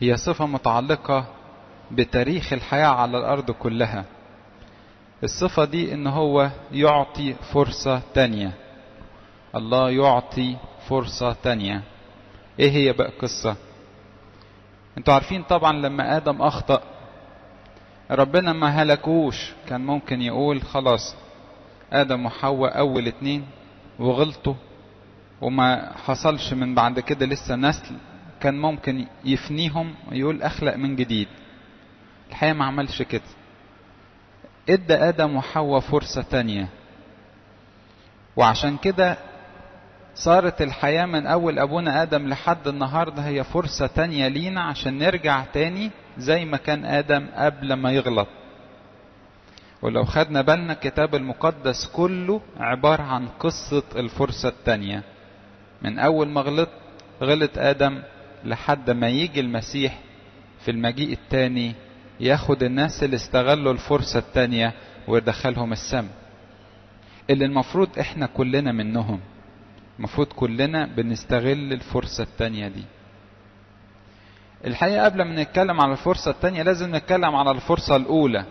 هي صفة متعلقة بتاريخ الحياة على الأرض كلها الصفة دي إن هو يعطي فرصة تانية الله يعطي فرصة تانية إيه هي بقى القصة انتوا عارفين طبعا لما آدم أخطأ ربنا ما هلكوش كان ممكن يقول خلاص آدم وحواء أول اتنين وغلطوا وما حصلش من بعد كده لسه نسل كان ممكن يفنيهم ويقول أخلق من جديد الحقيقة ما عملش كده ادى آدم وحواء فرصة تانية وعشان كده صارت الحياة من أول أبونا آدم لحد النهاردة هي فرصة تانية لينا عشان نرجع تاني زي ما كان آدم قبل ما يغلط ولو خدنا بالنا الكتاب المقدس كله عبارة عن قصة الفرصة التانية من أول ما غلط غلط آدم لحد ما يجي المسيح في المجيء التاني ياخد الناس اللي استغلوا الفرصة التانية ويدخلهم السم اللي المفروض احنا كلنا منهم المفروض كلنا بنستغل الفرصة التانية دي الحقيقة قبل ما نتكلم على الفرصة التانية لازم نتكلم على الفرصة الأولى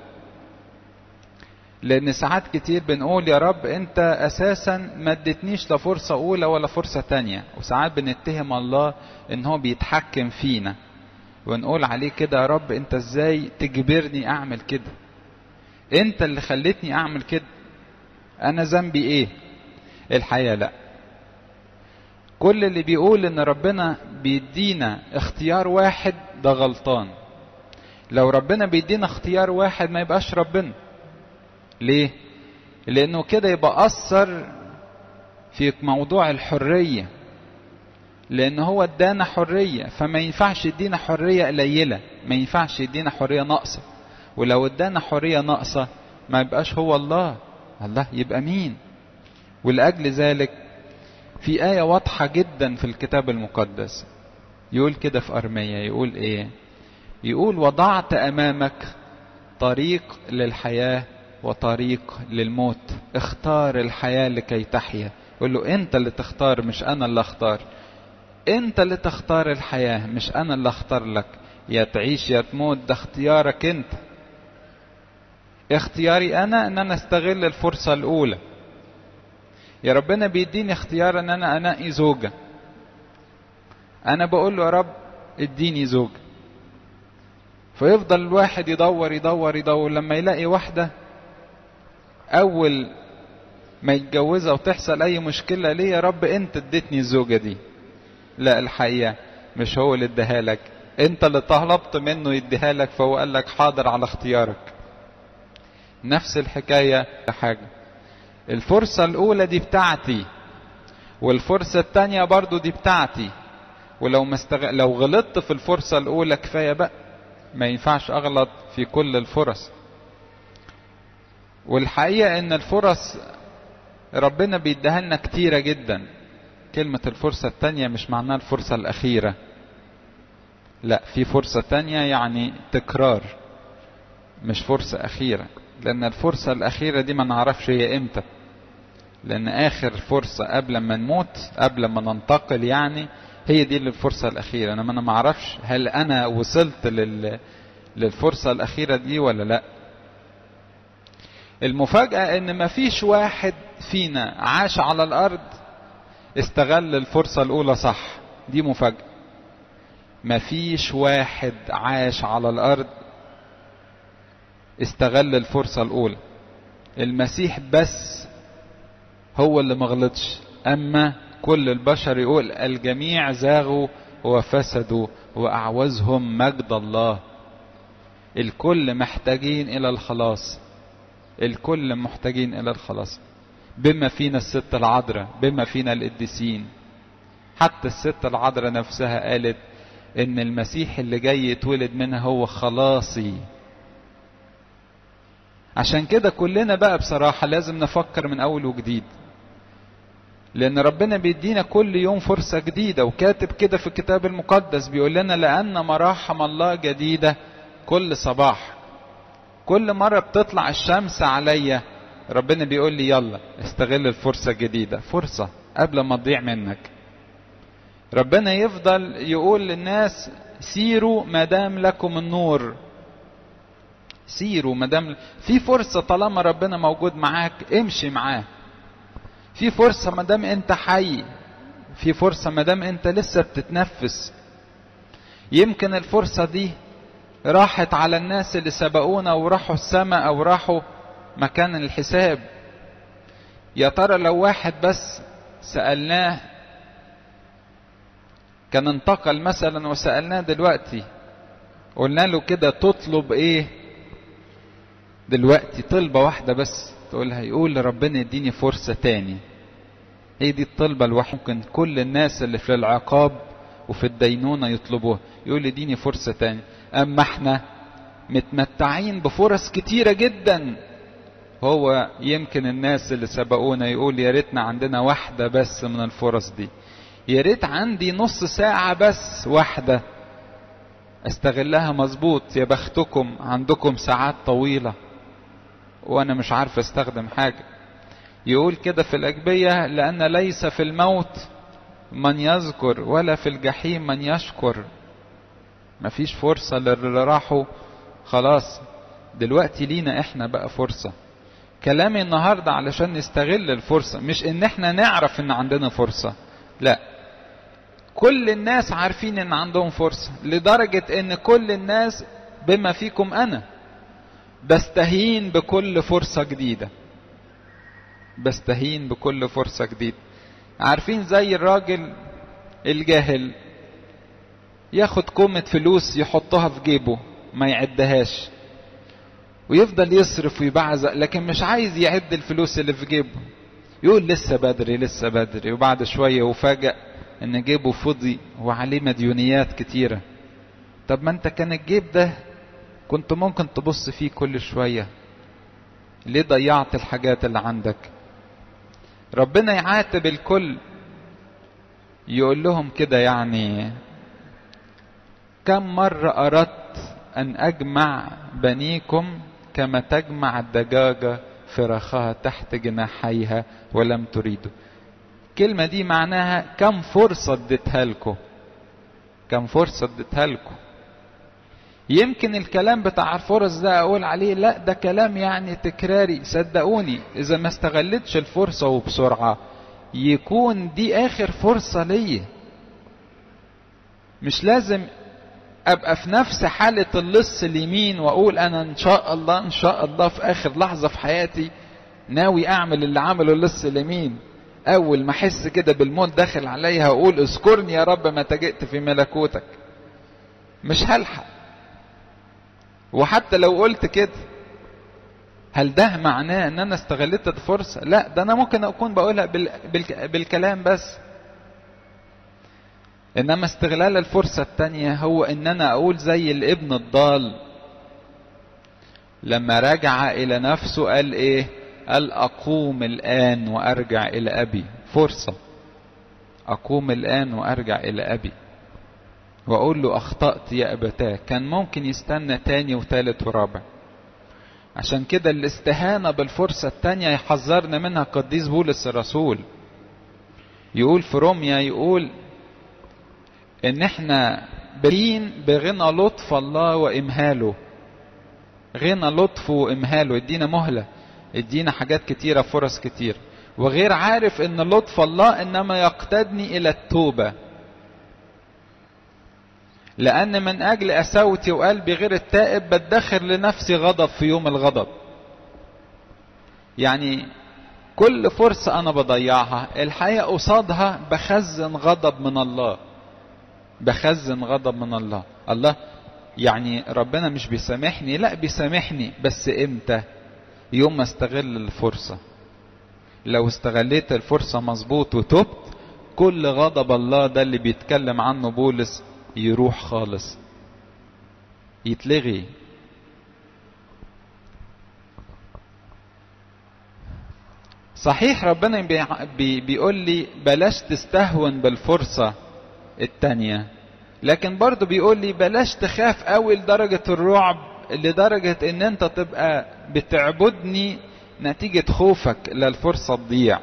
لأن ساعات كتير بنقول يا رب أنت أساسا ما اديتنيش لا فرصة أولى ولا فرصة تانية وساعات بنتهم الله إن هو بيتحكم فينا ونقول عليه كده يا رب أنت إزاي تجبرني أعمل كده أنت اللي خلتني أعمل كده أنا ذنبي إيه الحقيقة لأ كل اللي بيقول ان ربنا بيدينا اختيار واحد ده غلطان لو ربنا بيدينا اختيار واحد ما يبقاش ربنا ليه لانه كده يبقى اثر في موضوع الحرية لان هو ادانا حرية فما ينفعش يدينا حرية قليلة ما ينفعش يدينا حرية ناقصة ولو ادانا حرية ناقصة ما يبقاش هو الله الله يبقى مين ولأجل ذلك في آية واضحة جدا في الكتاب المقدس يقول كده في أرمية يقول إيه يقول وضعت أمامك طريق للحياة وطريق للموت اختار الحياة لكي تحيا يقول له أنت اللي تختار مش أنا اللي أختار أنت اللي تختار الحياة مش أنا اللي أختار لك يا تعيش يا تموت ده اختيارك أنت اختياري أنا أن أنا استغل الفرصة الأولى يا ربنا بيديني اختيار ان انا انقي زوجة انا بقول له يا رب اديني زوجة فيفضل الواحد يدور يدور يدور لما يلاقي واحدة اول ما يتجوزها وتحصل اي مشكلة ليه يا رب انت اديتني الزوجة دي لا الحقيقة مش هو اللي اداها لك انت اللي طلبت منه يديها لك فهو قال لك حاضر على اختيارك نفس الحكاية حاجة الفرصة الأولى دي بتاعتي والفرصة التانية برضو دي بتاعتي ولو مستغ... لو غلطت في الفرصة الأولى كفاية بقى ما ينفعش أغلط في كل الفرص والحقيقة إن الفرص ربنا بيديها لنا كتيرة جدا كلمة الفرصة التانية مش معناها الفرصة الأخيرة لا في فرصة تانية يعني تكرار مش فرصة أخيرة لأن الفرصة الأخيرة دي ما نعرفش هي إمتى لأن آخر فرصة قبل ما نموت قبل ما ننتقل يعني هي دي الفرصة الأخيرة أنا ما أنا ما أعرفش هل أنا وصلت لل... للفرصة الأخيرة دي ولا لأ المفاجأة إن ما فيش واحد فينا عاش على الأرض استغل الفرصة الأولى صح دي مفاجأة ما فيش واحد عاش على الأرض استغل الفرصة الأولى المسيح بس هو اللي مغلطش أما كل البشر يقول الجميع زاغوا وفسدوا وأعوزهم مجد الله الكل محتاجين إلى الخلاص الكل محتاجين إلى الخلاص بما فينا الست العذراء بما فينا القديسين حتى الست العذراء نفسها قالت إن المسيح اللي جاي يتولد منها هو خلاصي عشان كده كلنا بقى بصراحة لازم نفكر من أول وجديد لأن ربنا بيدينا كل يوم فرصة جديدة وكاتب كده في الكتاب المقدس بيقول لنا لأن مراحم الله جديدة كل صباح كل مرة بتطلع الشمس عليا ربنا بيقول لي يلا استغل الفرصة الجديدة فرصة قبل ما تضيع منك ربنا يفضل يقول للناس سيروا ما دام لكم النور سيروا ما دام في فرصه طالما ربنا موجود معاك امشي معاه في فرصه ما دام انت حي في فرصه ما دام انت لسه بتتنفس يمكن الفرصه دي راحت على الناس اللي سبقونا وراحوا السماء او راحوا مكان الحساب يا ترى لو واحد بس سالناه كان انتقل مثلا وسالناه دلوقتي قلنا له كده تطلب ايه دلوقتي طلبه واحده بس تقولها يقول ربنا يديني فرصه تاني هي دي الطلبه الوحيده ممكن كل الناس اللي في العقاب وفي الدينونه يطلبوها يقول اديني فرصه تاني اما احنا متمتعين بفرص كتيره جدا هو يمكن الناس اللي سبقونا يقول يا ريتنا عندنا واحده بس من الفرص دي يا ريت عندي نص ساعه بس واحده استغلها مظبوط يا بختكم عندكم ساعات طويله وانا مش عارف استخدم حاجه يقول كده في الاجبيه لان ليس في الموت من يذكر ولا في الجحيم من يشكر مفيش فرصة للي راحوا خلاص دلوقتي لينا احنا بقى فرصة كلامي النهاردة علشان نستغل الفرصة مش ان احنا نعرف ان عندنا فرصة لا كل الناس عارفين ان عندهم فرصة لدرجة ان كل الناس بما فيكم انا بستهين بكل فرصة جديدة بستهين بكل فرصة جديدة عارفين زي الراجل الجاهل ياخد كومة فلوس يحطها في جيبه ما يعدهاش ويفضل يصرف ويبعزق لكن مش عايز يعد الفلوس اللي في جيبه يقول لسه بدري لسه بدري وبعد شوية وفاجأ ان جيبه فضي وعليه مديونيات كتيرة طب ما انت كان الجيب ده كنت ممكن تبص فيه كل شوية ليه ضيعت الحاجات اللي عندك ربنا يعاتب الكل يقول لهم كده يعني كم مرة أردت أن أجمع بنيكم كما تجمع الدجاجة فراخها تحت جناحيها ولم تريدوا الكلمة دي معناها كم فرصة اديتها لكم كم فرصة اديتها لكم يمكن الكلام بتاع الفرص ده اقول عليه لا ده كلام يعني تكراري صدقوني اذا ما استغلتش الفرصة وبسرعة يكون دي اخر فرصة ليا مش لازم ابقى في نفس حالة اللص اليمين واقول انا ان شاء الله ان شاء الله في اخر لحظة في حياتي ناوي اعمل اللي عمله اللص اليمين اول ما احس كده بالموت داخل عليا هقول اذكرني يا رب متى جئت في ملكوتك مش هلحق وحتى لو قلت كده هل ده معناه ان انا استغلت الفرصة لا ده انا ممكن اكون بقولها بال... بال... بالكلام بس انما استغلال الفرصة التانية هو ان انا اقول زي الابن الضال لما رجع الى نفسه قال ايه قال اقوم الان وارجع الى ابي فرصة اقوم الان وارجع الى ابي واقول له اخطأت يا ابتاه كان ممكن يستنى تاني وتالت ورابع عشان كده الاستهانة بالفرصة التانية يحذرنا منها قديس بولس الرسول يقول في روميا يقول ان احنا برين بغنى لطف الله وامهاله غنى لطفه وامهاله ادينا مهلة ادينا حاجات كتيرة فرص كتير وغير عارف ان لطف الله انما يقتدني الى التوبة لأن من أجل أساوتي وقلبي غير التائب بدخر لنفسي غضب في يوم الغضب يعني كل فرصة أنا بضيعها الحقيقة قصادها بخزن غضب من الله بخزن غضب من الله الله يعني ربنا مش بيسامحني لا بيسامحني بس امتى يوم ما استغل الفرصة لو استغليت الفرصة مظبوط وتبت كل غضب الله ده اللي بيتكلم عنه بولس يروح خالص يتلغي صحيح ربنا بي بيقول لي بلاش تستهون بالفرصة التانية لكن برضه بيقول لي بلاش تخاف قوي لدرجة الرعب لدرجة ان انت تبقى بتعبدني نتيجة خوفك للفرصة تضيع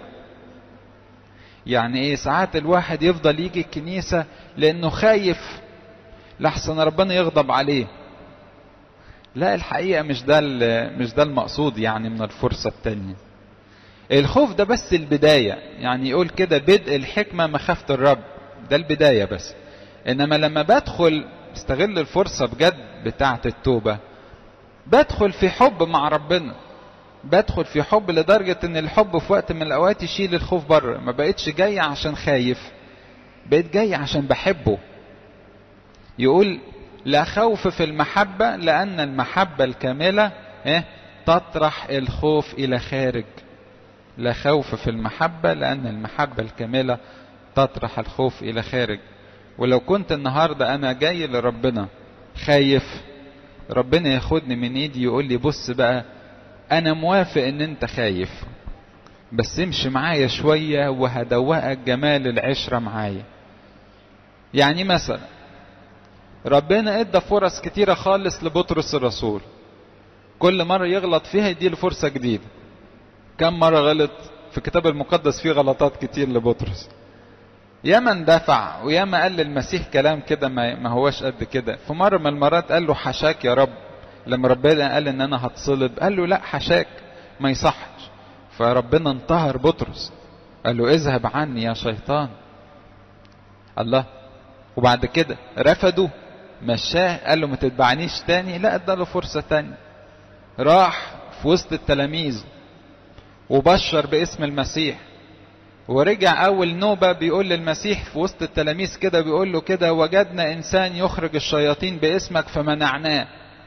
يعني ايه ساعات الواحد يفضل يجي الكنيسة لانه خايف لحسن ربنا يغضب عليه لا الحقيقة مش ده مش ده المقصود يعني من الفرصة التانية الخوف ده بس البداية يعني يقول كده بدء الحكمة مخافة الرب ده البداية بس انما لما بدخل استغل الفرصة بجد بتاعة التوبة بدخل في حب مع ربنا بدخل في حب لدرجة ان الحب في وقت من الاوقات يشيل الخوف بره ما بقتش جاي عشان خايف بقيت جاي عشان بحبه يقول لا خوف في المحبة لأن المحبة الكاملة إيه؟ تطرح الخوف إلى خارج لا خوف في المحبة لأن المحبة الكاملة تطرح الخوف إلى خارج ولو كنت النهاردة أنا جاي لربنا خايف ربنا ياخدني من ايدي يقول لي بص بقى أنا موافق إن أنت خايف بس امشي معايا شوية وهدوقك جمال العشرة معايا يعني مثلا ربنا ادى فرص كتيرة خالص لبطرس الرسول كل مرة يغلط فيها يديله فرصة جديدة كم مرة غلط في الكتاب المقدس فيه غلطات كتير لبطرس ياما اندفع وياما قال للمسيح كلام كده ما هوش قد كده في مرة من المرات قال له حشاك يا رب لما ربنا قال ان انا هتصلب قال له لا حشاك ما يصحش فربنا انتهر بطرس قال له اذهب عني يا شيطان الله وبعد كده رفضوا مشاه قال له ما تتبعنيش تاني لا اداله فرصة تانية راح في وسط التلاميذ وبشر باسم المسيح ورجع اول نوبة بيقول للمسيح في وسط التلاميذ كده بيقول له كده وجدنا انسان يخرج الشياطين باسمك فمنعناه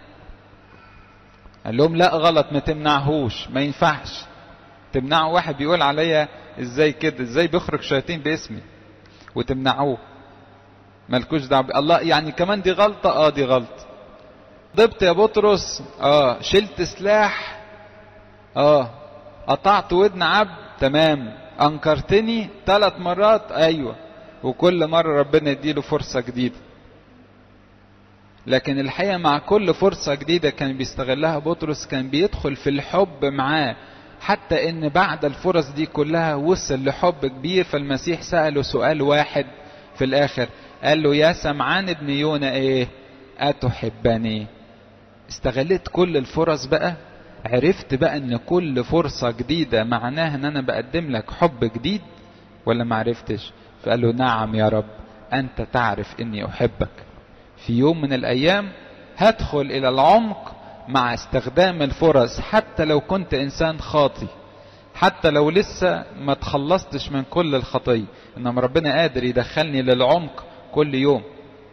قال لهم لا غلط ما تمنعهوش ما ينفعش تمنعوا واحد بيقول عليا ازاي كده ازاي بيخرج شياطين باسمي وتمنعوه مالكوش دعوه الله يعني كمان دي غلطه اه دي غلطه ضبط يا بطرس اه شلت سلاح اه قطعت ودن عبد تمام انكرتني ثلاث مرات ايوه وكل مره ربنا يديله فرصه جديده لكن الحقيقه مع كل فرصه جديده كان بيستغلها بطرس كان بيدخل في الحب معاه حتى ان بعد الفرص دي كلها وصل لحب كبير فالمسيح سأله سؤال واحد في الاخر قال له يا سمعان ابن يونا ايه اتحبني استغلت كل الفرص بقى عرفت بقى ان كل فرصة جديدة معناها ان انا بقدم لك حب جديد ولا ما عرفتش فقال له نعم يا رب انت تعرف اني احبك في يوم من الايام هدخل الى العمق مع استخدام الفرص حتى لو كنت انسان خاطي حتى لو لسه ما تخلصتش من كل الخطية انما ربنا قادر يدخلني للعمق كل يوم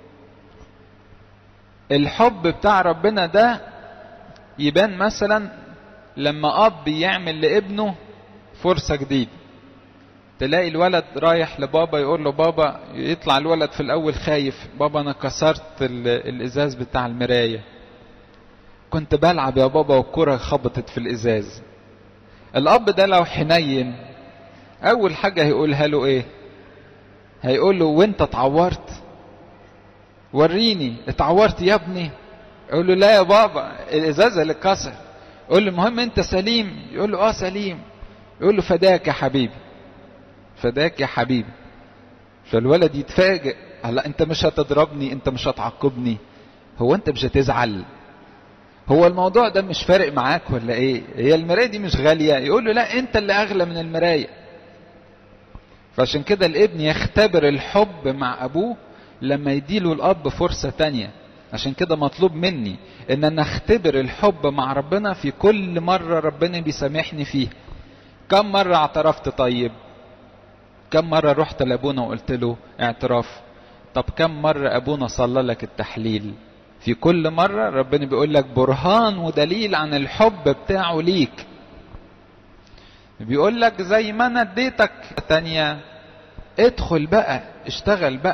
الحب بتاع ربنا ده يبان مثلا لما اب يعمل لابنه فرصة جديدة تلاقي الولد رايح لبابا يقول له بابا يطلع الولد في الاول خايف بابا انا كسرت الازاز بتاع المرايه كنت بلعب يا بابا والكرة خبطت في الإزاز الأب ده لو حنين أول حاجة هيقولها له إيه هيقول له وانت اتعورت وريني اتعورت يا ابني يقول له لا يا بابا الإزازة اللي اتكسر يقول له المهم انت سليم يقول له اه سليم يقول له فداك يا حبيبي فداك يا حبيبي فالولد يتفاجئ هلا انت مش هتضربني انت مش هتعاقبني هو انت مش هتزعل هو الموضوع ده مش فارق معاك ولا ايه هي المرايه دي مش غاليه يقول له لا انت اللي اغلى من المرايه فعشان كده الابن يختبر الحب مع ابوه لما يديله الاب فرصه تانية عشان كده مطلوب مني ان انا اختبر الحب مع ربنا في كل مره ربنا بيسامحني فيه كم مره اعترفت طيب كم مره رحت لابونا وقلت له اعتراف طب كم مره ابونا صلى لك التحليل في كل مرة ربنا بيقول لك برهان ودليل عن الحب بتاعه ليك بيقول لك زي ما انا اديتك تانية ادخل بقى اشتغل بقى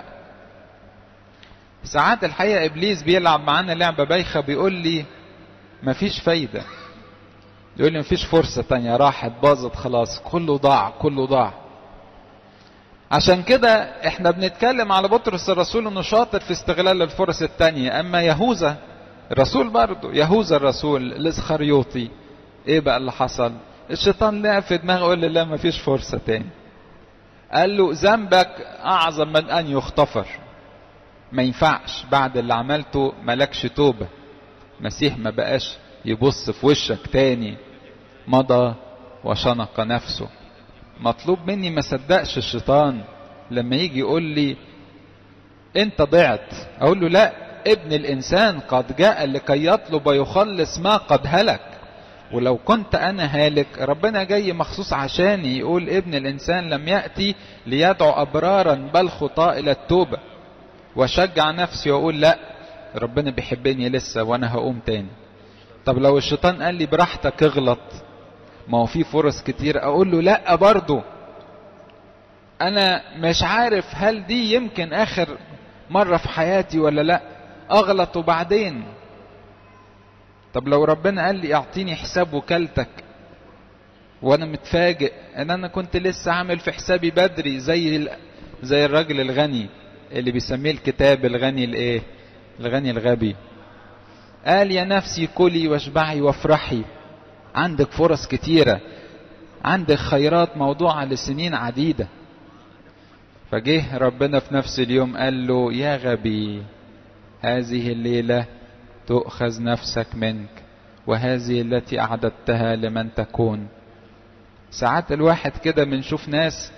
ساعات الحقيقة ابليس بيلعب معانا لعبة بايخة بيقول لي مفيش فايدة يقول لي مفيش فرصة تانية راحت باظت خلاص كله ضاع كله ضاع عشان كده احنا بنتكلم على بطرس الرسول انه شاطر في استغلال الفرص التانية اما يهوذا الرسول برضه يهوذا الرسول الاسخريوطي ايه بقى اللي حصل الشيطان لعب في دماغه قال له لا مفيش فرصة تاني قال له ذنبك اعظم من ان يغتفر ما ينفعش بعد اللي عملته ملكش توبة مسيح ما بقاش يبص في وشك تاني مضى وشنق نفسه مطلوب مني ما صدقش الشيطان لما يجي يقول لي انت ضعت اقول له لا ابن الانسان قد جاء لكي يطلب ويخلص ما قد هلك ولو كنت انا هالك ربنا جاي مخصوص عشاني يقول ابن الانسان لم ياتي ليدعو ابرارا بل خطاء الى التوبه واشجع نفسي واقول لا ربنا بيحبني لسه وانا هقوم تاني طب لو الشيطان قال لي براحتك اغلط ما هو في فرص كتير اقول له لا برضه انا مش عارف هل دي يمكن اخر مرة في حياتي ولا لا اغلط وبعدين طب لو ربنا قال لي اعطيني حساب وكالتك وانا متفاجئ ان انا كنت لسه عامل في حسابي بدري زي زي الراجل الغني اللي بيسميه الكتاب الغني الايه الغني الغبي قال يا نفسي كلي واشبعي وافرحي عندك فرص كتيرة عندك خيرات موضوعة لسنين عديدة فجه ربنا في نفس اليوم قال له يا غبي هذه الليلة تؤخذ نفسك منك وهذه التي أعددتها لمن تكون ساعات الواحد كده بنشوف ناس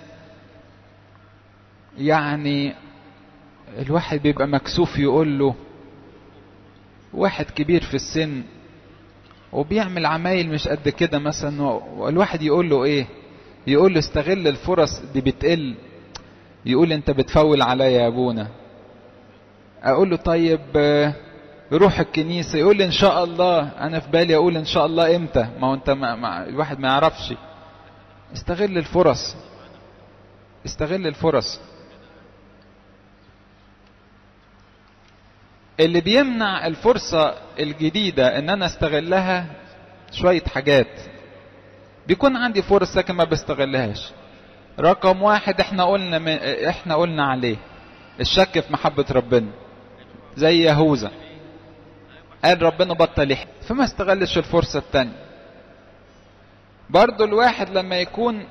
يعني الواحد بيبقى مكسوف يقول له واحد كبير في السن وبيعمل عمايل مش قد كده مثلا والواحد يقول له ايه يقول له استغل الفرص دي بتقل يقول انت بتفول عليا يا ابونا اقول له طيب روح الكنيسه يقول لي ان شاء الله انا في بالي اقول ان شاء الله امتى ما هو انت ما ما الواحد ما يعرفش استغل الفرص استغل الفرص اللي بيمنع الفرصة الجديدة ان انا استغلها شوية حاجات بيكون عندي فرصة لكن ما بستغلهاش رقم واحد احنا قلنا م... احنا قلنا عليه الشك في محبة ربنا زي يهوذا قال ربنا بطل يحب فما استغلش الفرصة التانية برضو الواحد لما يكون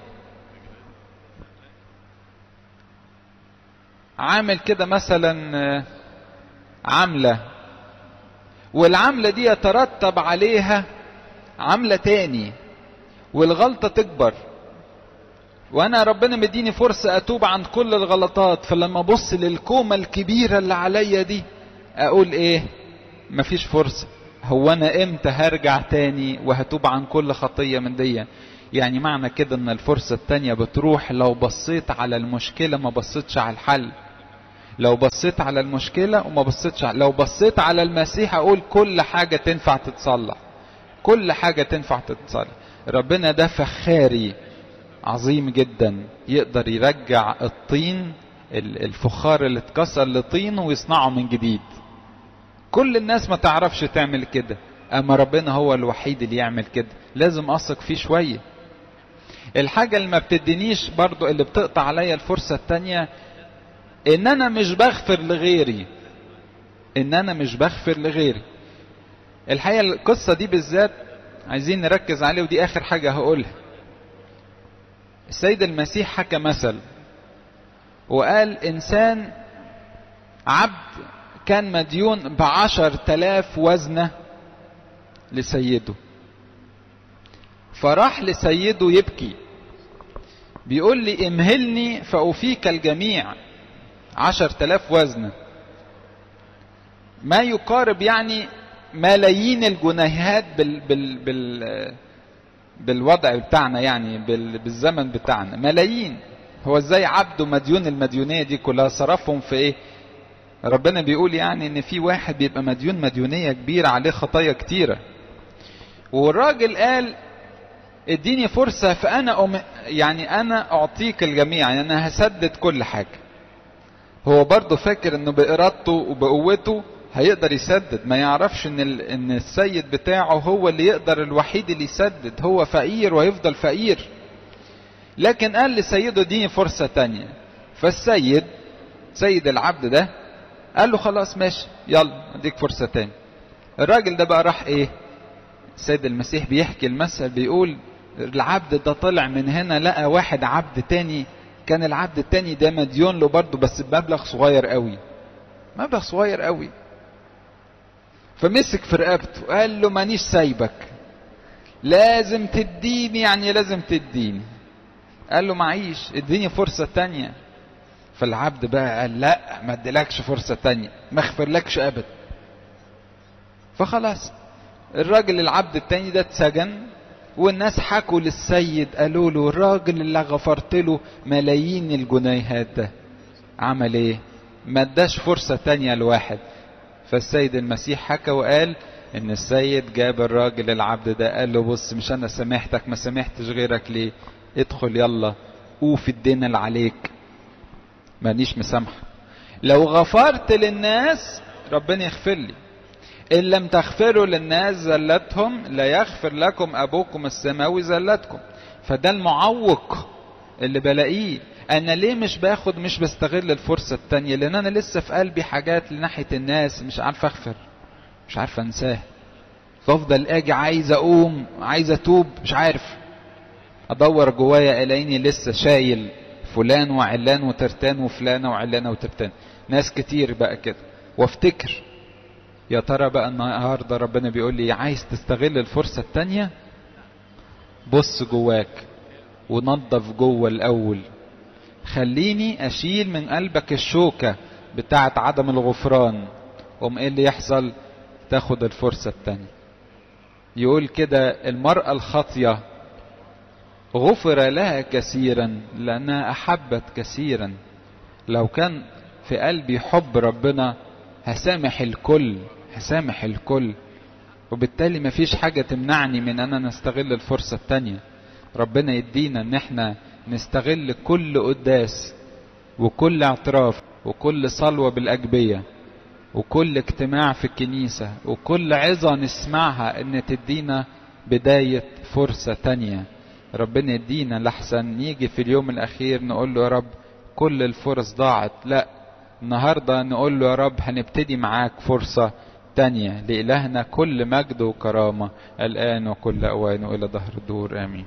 عامل كده مثلا عملة والعملة دي يترتب عليها عملة تاني والغلطة تكبر وانا ربنا مديني فرصة اتوب عن كل الغلطات فلما ابص للكومة الكبيرة اللي عليا دي اقول ايه مفيش فرصة هو انا امتى هرجع تاني وهتوب عن كل خطية من دي يعني معنى كده ان الفرصة التانية بتروح لو بصيت على المشكلة ما بصيتش على الحل لو بصيت على المشكلة وما بصيتش على لو بصيت على المسيح اقول كل حاجة تنفع تتصلح كل حاجة تنفع تتصلح ربنا ده فخاري عظيم جدا يقدر يرجع الطين الفخار اللي اتكسر لطين ويصنعه من جديد كل الناس ما تعرفش تعمل كده اما ربنا هو الوحيد اللي يعمل كده لازم اثق فيه شوية الحاجة اللي ما بتدينيش برضو اللي بتقطع عليا الفرصة التانية ان انا مش بغفر لغيري ان انا مش بغفر لغيري الحقيقة القصة دي بالذات عايزين نركز عليه ودي اخر حاجة هقولها السيد المسيح حكى مثل وقال انسان عبد كان مديون بعشر تلاف وزنة لسيده فراح لسيده يبكي بيقول لي امهلني فأوفيك الجميع عشر تلاف وزنة ما يقارب يعني ملايين الجنيهات بال بال بال بالوضع بتاعنا يعني بال بالزمن بتاعنا ملايين هو ازاي عبده مديون المديونية دي كلها صرفهم في ايه ربنا بيقول يعني ان في واحد بيبقى مديون مديونية كبيرة عليه خطايا كتيرة والراجل قال اديني فرصة فانا أم يعني انا اعطيك الجميع يعني انا هسدد كل حاجة هو برضه فاكر انه بارادته وبقوته هيقدر يسدد ما يعرفش ان ان السيد بتاعه هو اللي يقدر الوحيد اللي يسدد هو فقير ويفضل فقير لكن قال لسيده اديني فرصة تانية فالسيد سيد العبد ده قال له خلاص ماشي يلا اديك فرصة تاني الراجل ده بقى راح ايه السيد المسيح بيحكي المثل بيقول العبد ده طلع من هنا لقى واحد عبد تاني كان العبد التاني ده مديون له برضه بس بمبلغ صغير قوي مبلغ صغير قوي فمسك في رقبته قال له مانيش سايبك لازم تديني يعني لازم تديني قال له معيش اديني فرصة تانية فالعبد بقى قال لا ما اديلكش فرصة تانية ما اغفرلكش ابدا فخلاص الراجل العبد التاني ده اتسجن والناس حكوا للسيد قالوا له الراجل اللي غفرت له ملايين الجنيهات ده عمل ايه ما اداش فرصة تانية لواحد فالسيد المسيح حكى وقال ان السيد جاب الراجل العبد ده قال له بص مش انا سامحتك ما سامحتش غيرك ليه ادخل يلا اوف الدين اللي عليك مانيش مسامحك لو غفرت للناس ربنا يغفر لي ان لم تغفروا للناس زلتهم لا يغفر لكم ابوكم السماوي زلتكم فده المعوق اللي بلاقيه انا ليه مش باخد مش بستغل الفرصة التانية لان انا لسه في قلبي حاجات لناحية الناس مش عارف اغفر مش عارف انساه فافضل اجي عايز اقوم عايز اتوب مش عارف ادور جوايا الاقيني لسه شايل فلان وعلان وترتان وفلانة وعلانة وترتان ناس كتير بقى كده وافتكر يا ترى بقى النهارده ربنا بيقول لي عايز تستغل الفرصة التانية بص جواك ونظف جوه الاول خليني اشيل من قلبك الشوكة بتاعت عدم الغفران قوم ايه اللي يحصل تاخد الفرصة التانية يقول كده المرأة الخاطية غفر لها كثيرا لأنها أحبت كثيرا لو كان في قلبي حب ربنا هسامح الكل هسامح الكل وبالتالي مفيش حاجة تمنعني من أن أنا نستغل الفرصة التانية ربنا يدينا ان احنا نستغل كل قداس وكل اعتراف وكل صلوة بالأجبية وكل اجتماع في الكنيسة وكل عظة نسمعها ان تدينا بداية فرصة تانية ربنا يدينا لحسن نيجي في اليوم الأخير نقول له يا رب كل الفرص ضاعت لا النهاردة نقول له يا رب هنبتدي معاك فرصة تانية لإلهنا كل مجد وكرامة الآن وكل أوان وإلى ظهر الدور آمين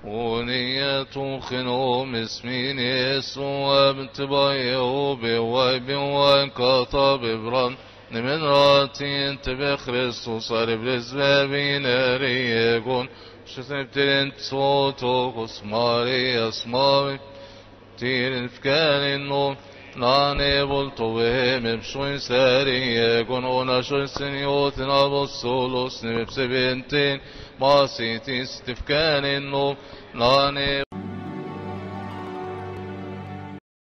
ونية خنوم اسمين يسوع بتبايو بوايب وكطب بران من راتين تبي خريستوس صار بلزبابين ريقون شسنبتين صوتو قسماري اسماري تير فكان النوم ناني بولتو وهم بشوين ساري يكون اونا شوين سنيوت نابوسولوس نبسبنتين ما سيتي استفكان النوم ناني